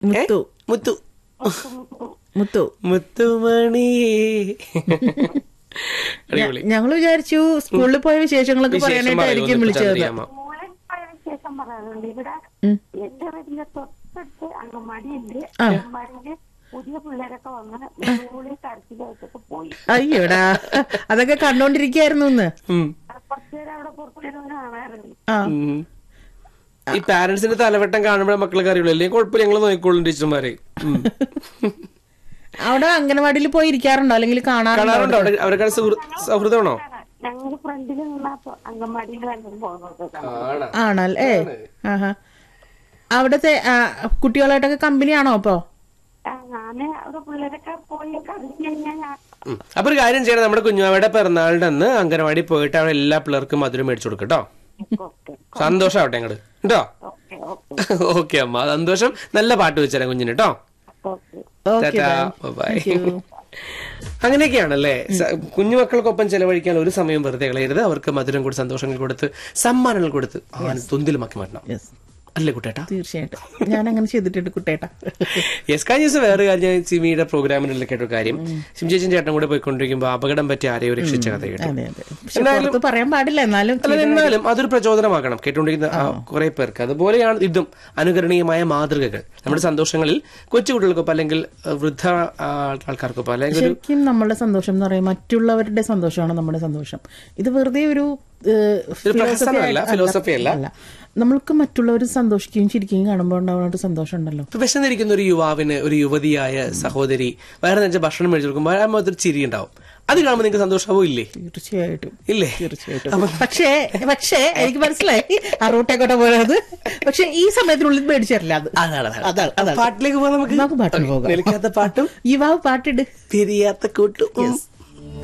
മുത്തു മുത്തു മുത്തു മുത്തുമണിയേ അടിപൊളി ഞങ്ങൾ വിചാരിച്ചു സ്കൂളിൽ പോയ വിശേഷങ്ങളൊക്കെ വിശേഷം പറയാനായിട്ടായിരിക്കും പറയുന്നു വിളിച്ചത് ചന്ദ്രിയമ്മ. സ്കൂളിൽ പോയ വിശേഷം പറയാനുണ്ട് ഇവിടെ ഉം. എന്റെ വീടിന്റെ തൊട്ടടുത്ത് അംഗൻവാടിയുണ്ട് ആ. അംഗൻവാടിയില് പുതിയ പിള്ളേരൊക്കെ വന്ന് സ്കൂളിൽ കരച്ചിലായിട്ടൊക്കെ പോയി അയ്യോടാ അതൊക്കെ കണ്ടോണ്ടിരിക്കായിരുന്നു ഇന്ന് ഉം. ആ കുറച്ചു നേരം അവിടെ പുറത്തുനിന്ന് കാണാറുണ്ട് ആ ഉം. ഈ പാരന്റ്സിന്റെ തലവട്ടം കാണുമ്പോഴേ മക്കൾക്ക് അറിയുള്ളൂ അല്ലെങ്കിൽ കുഴപ്പമില്ല ഞങ്ങൾ നോക്കിക്കോളും ടീച്ചർമാരെ ഉം. അവിടെ അംഗനവാടിയിൽ പോയി ഇരിക്കാറുണ്ടോ അല്ലെങ്കിൽ കാണാറുണ്ടോ കാണാറുണ്ടോ അവിടെ അവരുടെ സൗഹൃദമാണോ ഞങ്ങൾ ഫ്രണ്ടിൽ നിന്നാ അംഗൻവാടിയിൽ രണ്ടും പോകുന്നത് ആണല്ലേ ആഹാ അവിടത്തെ ആ, കുട്ടികളായിട്ടൊക്കെ കമ്പനിയാണോ അപ്പോ ആ, ഞാന് അവിടെ പിള്ളേരൊക്കെ പോയി കളിച്ചു കഴിഞ്ഞാൽ ഞാൻ ഉം. അപ്പൊ ഒരു കാര്യം ചെയ്യണം നമ്മുടെ കുഞ്ഞാവയുടെ പിറന്നാളിന്റെ അന്ന് അംഗനവാടി പോയിട്ട് അവിടെ എല്ലാ പിള്ളേർക്കും മധുരം മേടിച്ചു കൊടുക്കും കേട്ടോ ഓക്കെ സന്തോഷാവട്ടെ അങ്ങോട്ട് കേട്ടോ ഓക്കെ ഓക്കെ ഓക്കെ അമ്മ സന്തോഷം നല്ല പാട്ട് വെച്ചേരാം കുഞ്ഞിന് കേട്ടോ ഓക്കെ ഓക്കെ ടാറ്റാ ബൈ അങ്ങനെയൊക്കെയാണല്ലേ സ- കുഞ്ഞുമക്കൾക്കൊപ്പം ചെലവഴിക്കാൻ ഒരു സമയം വെറുതെ കളയരുത് അവർക്ക് മധുരം കൊടുത്ത് സന്തോഷങ്ങൾ കൊടുത്ത് സമ്മാനങ്ങൾ കൊടുത്ത് ആ തുന്തിലുമാക്കി മാറ്റണം യെസ് അല്ലേ കുട്ടേട്ടാ തീർച്ചയായിട്ടും ഞാൻ അങ്ങനെ ചെയ്തിട്ടുണ്ട് കുട്ടേട്ടാ യെസ് കഴിഞ്ഞ ദിവസം വേറെ കാര്യം ഞാൻ സിമിയുടെ പ്രോഗ്രാമിനുള്ള കേട്ട ഒരു കാര്യം സിം ചേച്ചൻ ചേട്ടൻ കൂടെ പോയിക്കൊണ്ടിരിക്കുമ്പോൾ അപകടം പറ്റി ആരെയോ രക്ഷിച്ച കഥ കേട്ടു അതെ അതെ പക്ഷെ പുറത്ത് പറയാൻ പാടില്ല എന്നാലും അല്ല എന്നാലും അതൊരു പ്രചോദനമാകണം കേട്ടുകൊണ്ടിരിക്കുന്ന കുറെ പേർക്ക് അതുപോലെയാണ് ഇതും അനുകരണീയമായ മാതൃകകൾ നമ്മുടെ സന്തോഷങ്ങളിൽ കൊച്ചുകുട്ടികൾക്കൊപ്പം അല്ലെങ്കിൽ അഹ്, വൃദ്ധ ആ, ആൾക്കാർക്കൊപ്പം അല്ലെങ്കിൽ ഒരു ശരിക്കും നമ്മളുടെ സന്തോഷം എന്ന് പറയുന്നത് മറ്റുള്ളവരുടെ സന്തോഷമാണ് നമ്മുടെ സന്തോഷം ഇത് വെറുതെ ഒരു ഏഹ്, philosophy പ്രഹസനമല്ല, ആയിട്ട് philosophy അല്ല. അല്ല നമ്മൾക്ക് മറ്റുള്ളവർ സന്തോഷിക്കുകയും ചിരിക്കുകയും കാണുമ്പോൾ ഉണ്ടാവുന്ന ഒരു സന്തോഷം ഉണ്ടല്ലോ ഇപ്പൊ വിശന്നിരിക്കുന്ന ഒരു യുവാവിന് ഒരു യുവതിയായ സഹോദരി വേറെ വെച്ചാൽ ഭക്ഷണം മേടിച്ചു കൊടുക്കുമ്പോൾ ആ മുഖത്തൊരു ചിരി ഉണ്ടാവും അത് കാണുമ്പോൾ നിങ്ങൾക്ക് സന്തോഷമാവും ഇല്ലേ തീർച്ചയായിട്ടും ഇല്ലേ തീർച്ചയായിട്ടും പക്ഷേ പക്ഷേ എനിക്ക് മനസ്സിലായി ആ റൂട്ടേക്കോട്ടെ പോയത് പക്ഷെ ഈ സമയത്തിനുള്ളിൽ മേടിച്ചിട്ടില്ല അത് അതാണ് അതാണ്. അതാണ് അതാണ് പാട്ടിലേക്ക് പോകാം നമുക്ക് നമുക്ക് പാട്ടിന് പോകാം നിലയ്ക്കാത്ത പാട്ടും യുവാവ് പാട്ടിട് പിരിയാത്ത കൂട്ടും